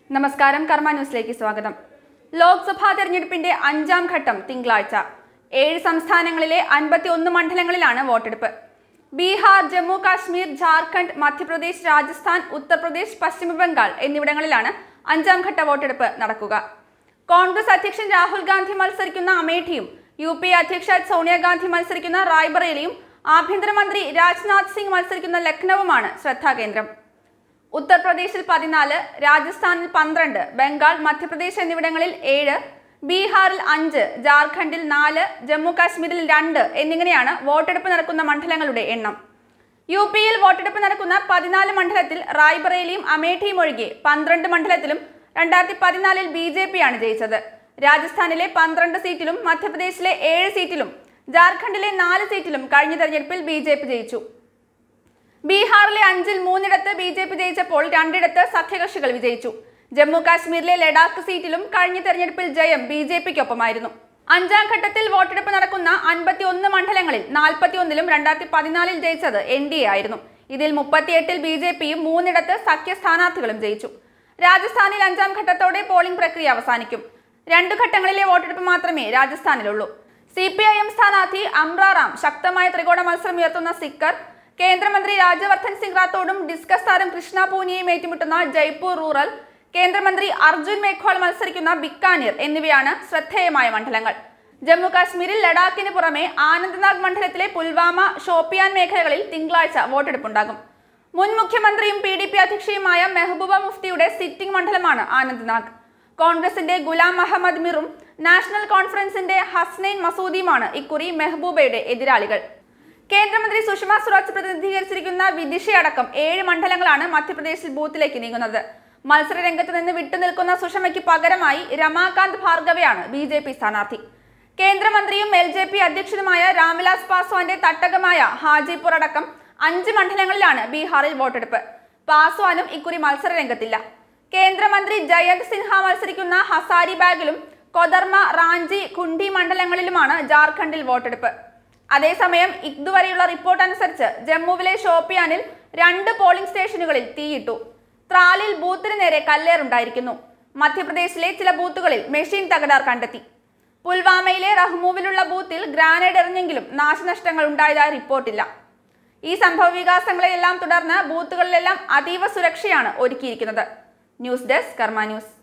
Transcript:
നമസ്കാരം കർമ്മ ന്യൂസിലേക്ക് സ്വാഗതം ലോക്സഭാ തെരഞ്ഞെടുപ്പിന്റെ അഞ്ചാം ഘട്ടം തിങ്കളാഴ്ച ഏഴ് സംസ്ഥാനങ്ങളിലെ അൻപത്തി ഒന്ന് മണ്ഡലങ്ങളിലാണ് വോട്ടെടുപ്പ് ബീഹാർ ജമ്മു കാശ്മീർ ജാർഖണ്ഡ് മധ്യപ്രദേശ് രാജസ്ഥാൻ ഉത്തർപ്രദേശ് പശ്ചിമ ബംഗാൾ എന്നിവിടങ്ങളിലാണ് അഞ്ചാം ഘട്ട വോട്ടെടുപ്പ് നടക്കുക കോൺഗ്രസ് അധ്യക്ഷൻ രാഹുൽ ഗാന്ധി മത്സരിക്കുന്ന അമേഠിയും യു പി അധ്യക്ഷ സോണിയാഗാന്ധി മത്സരിക്കുന്ന റായ്ബറേലിയും ആഭ്യന്തരമന്ത്രി രാജ്നാഥ് സിംഗ് മത്സരിക്കുന്ന ലക്നൌവുമാണ് ശ്രദ്ധാകേന്ദ്രം ഉത്തർപ്രദേശിൽ പതിനാല് രാജസ്ഥാനിൽ പന്ത്രണ്ട് ബംഗാൾ മധ്യപ്രദേശ് എന്നിവിടങ്ങളിൽ ഏഴ് ബീഹാറിൽ അഞ്ച് ജാർഖണ്ഡിൽ നാല് ജമ്മു കാശ്മീരിൽ രണ്ട് എന്നിങ്ങനെയാണ് വോട്ടെടുപ്പ് നടക്കുന്ന മണ്ഡലങ്ങളുടെ എണ്ണം യു പിയിൽ വോട്ടെടുപ്പ് നടക്കുന്ന പതിനാല് മണ്ഡലത്തിൽ റായ്ബറേലിയും അമേഠിയും ഒഴികെ പന്ത്രണ്ട് മണ്ഡലത്തിലും രണ്ടായിരത്തി പതിനാലിൽ ബി ജെ പിയാണ് ജയിച്ചത് രാജസ്ഥാനിലെ പന്ത്രണ്ട് സീറ്റിലും മധ്യപ്രദേശിലെ ഏഴ് സീറ്റിലും ജാർഖണ്ഡിലെ നാല് സീറ്റിലും കഴിഞ്ഞ തെരഞ്ഞെടുപ്പിൽ ബി ജെ പി ജയിച്ചു ബീഹാറിലെ അഞ്ചിൽ മൂന്നിടത്ത് ബി ജെ പി ജയിച്ചപ്പോൾ രണ്ടിടത്ത് സഖ്യകക്ഷികൾ വിജയിച്ചു ജമ്മു കാശ്മീരിലെ ലഡാക്ക് സീറ്റിലും കഴിഞ്ഞ തെരഞ്ഞെടുപ്പിൽ ജയം ബി ജെ പിക്കൊപ്പമായിരുന്നു അഞ്ചാം ഘട്ടത്തിൽ വോട്ടെടുപ്പ് നടക്കുന്ന അൻപത്തി ഒന്ന് മണ്ഡലങ്ങളിൽ നാൽപ്പത്തി ഒന്നിലും രണ്ടായിരത്തി പതിനാലിൽ ജയിച്ചത് എൻ ഡി എ ആയിരുന്നു ഇതിൽ മുപ്പത്തിയെട്ടിൽ ബി ജെ പിയും മൂന്നിടത്ത് സഖ്യ സ്ഥാനാർത്ഥികളും ജയിച്ചു രാജസ്ഥാനിൽ അഞ്ചാം ഘട്ടത്തോടെ പോളിംഗ് പ്രക്രിയ അവസാനിക്കും രണ്ടു ഘട്ടങ്ങളിലെ വോട്ടെടുപ്പ് മാത്രമേ രാജസ്ഥാനിലുള്ളൂ സി പി ഐ എം സ്ഥാനാർത്ഥി അമ്രാറാം ശക്തമായ ത്രികോണ മത്സരം ഉയർത്തുന്ന സിക്കർ കേന്ദ്രമന്ത്രി രാജവർദ്ധൻ സിംഗ് റാത്തോഡും ഡിസ്കസ് താരം കൃഷ്ണ പൂനിയയും ഏറ്റുമുട്ടുന്ന ജയ്പൂർ റൂറൽ കേന്ദ്രമന്ത്രി അർജുൻ മേഘ്വാൾ മത്സരിക്കുന്ന ബിക്കാനീർ എന്നിവയാണ് ശ്രദ്ധേയമായ മണ്ഡലങ്ങൾ ജമ്മു കാശ്മീരിൽ ലഡാക്കിന് പുറമെ ആനന്ദ്നാഗ് മണ്ഡലത്തിലെ പുൽവാമ ഷോപ്പിയാൻ മേഖലകളിൽ തിങ്കളാഴ്ച വോട്ടെടുപ്പുണ്ടാകും മുൻ മുഖ്യമന്ത്രിയും പി ഡി പി അധ്യക്ഷയുമായ മെഹബൂബ മുഫ്തിയുടെ സിറ്റിംഗ് മണ്ഡലമാണ് ആനന്ദ്നാഗ് കോൺഗ്രസിന്റെ ഗുലാം അഹമ്മദ് മിറും നാഷണൽ കോൺഫറൻസിന്റെ ഹസ്നൈൻ മസൂദിയുമാണ് ഇക്കുറി മെഹബൂബയുടെ എതിരാളികൾ കേന്ദ്രമന്ത്രി സുഷമ സ്വരാജ് പ്രതിനിധീകരിച്ചിരിക്കുന്ന വിദിഷയടക്കം ഏഴ് മണ്ഡലങ്ങളാണ് മധ്യപ്രദേശിൽ ബൂത്തിലേക്ക് നീങ്ങുന്നത് മത്സര രംഗത്ത് നിന്ന് വിട്ടുനിൽക്കുന്ന സുഷമയ്ക്ക് പകരമായി രമാകാന്ത് ഭാർഗവയാണ് ബി ജെ പി സ്ഥാനാർത്ഥി കേന്ദ്രമന്ത്രിയും എൽ ജെ പി അധ്യക്ഷനുമായ രാംവിലാസ് പാസ്വാന്റെ തട്ടകമായ ഹാജിപൂർ അടക്കം അഞ്ച് മണ്ഡലങ്ങളിലാണ് ബീഹാറിൽ വോട്ടെടുപ്പ് പാസ്വാനും ഇക്കുറി മത്സര രംഗത്തില്ല കേന്ദ്രമന്ത്രി ജയന്ത് സിൻഹ മത്സരിക്കുന്ന ഹസാരിബാഗിലും കൊദർമ റാഞ്ചി ഖുണ്ഡി മണ്ഡലങ്ങളിലുമാണ് ജാർഖണ്ഡിൽ വോട്ടെടുപ്പ് അതേസമയം ഇതുവരെയുള്ള റിപ്പോർട്ട് അനുസരിച്ച് ജമ്മുവിലെ ഷോപ്പിയാനിൽ രണ്ട് പോളിംഗ് സ്റ്റേഷനുകളിൽ തീയിട്ടു ത്രാലിൽ ബൂത്തിന് നേരെ കല്ലേറുണ്ടായിരിക്കുന്നു മധ്യപ്രദേശിലെ ചില ബൂത്തുകളിൽ മെഷീൻ തകരാർ കണ്ടെത്തി പുൽവാമയിലെ റഹ്മൂവിലുള്ള ബൂത്തിൽ ഗ്രാനേഡ് എറിഞ്ഞെങ്കിലും നാശനഷ്ടങ്ങൾ ഉണ്ടായതായി റിപ്പോർട്ടില്ല ഈ സംഭവ വികാസങ്ങളെയെല്ലാം തുടർന്ന് ബൂത്തുകളിലെല്ലാം അതീവ സുരക്ഷയാണ് ഒരുക്കിയിരിക്കുന്നത് ന്യൂസ് ഡെസ്ക് കർമ്മ ന്യൂസ്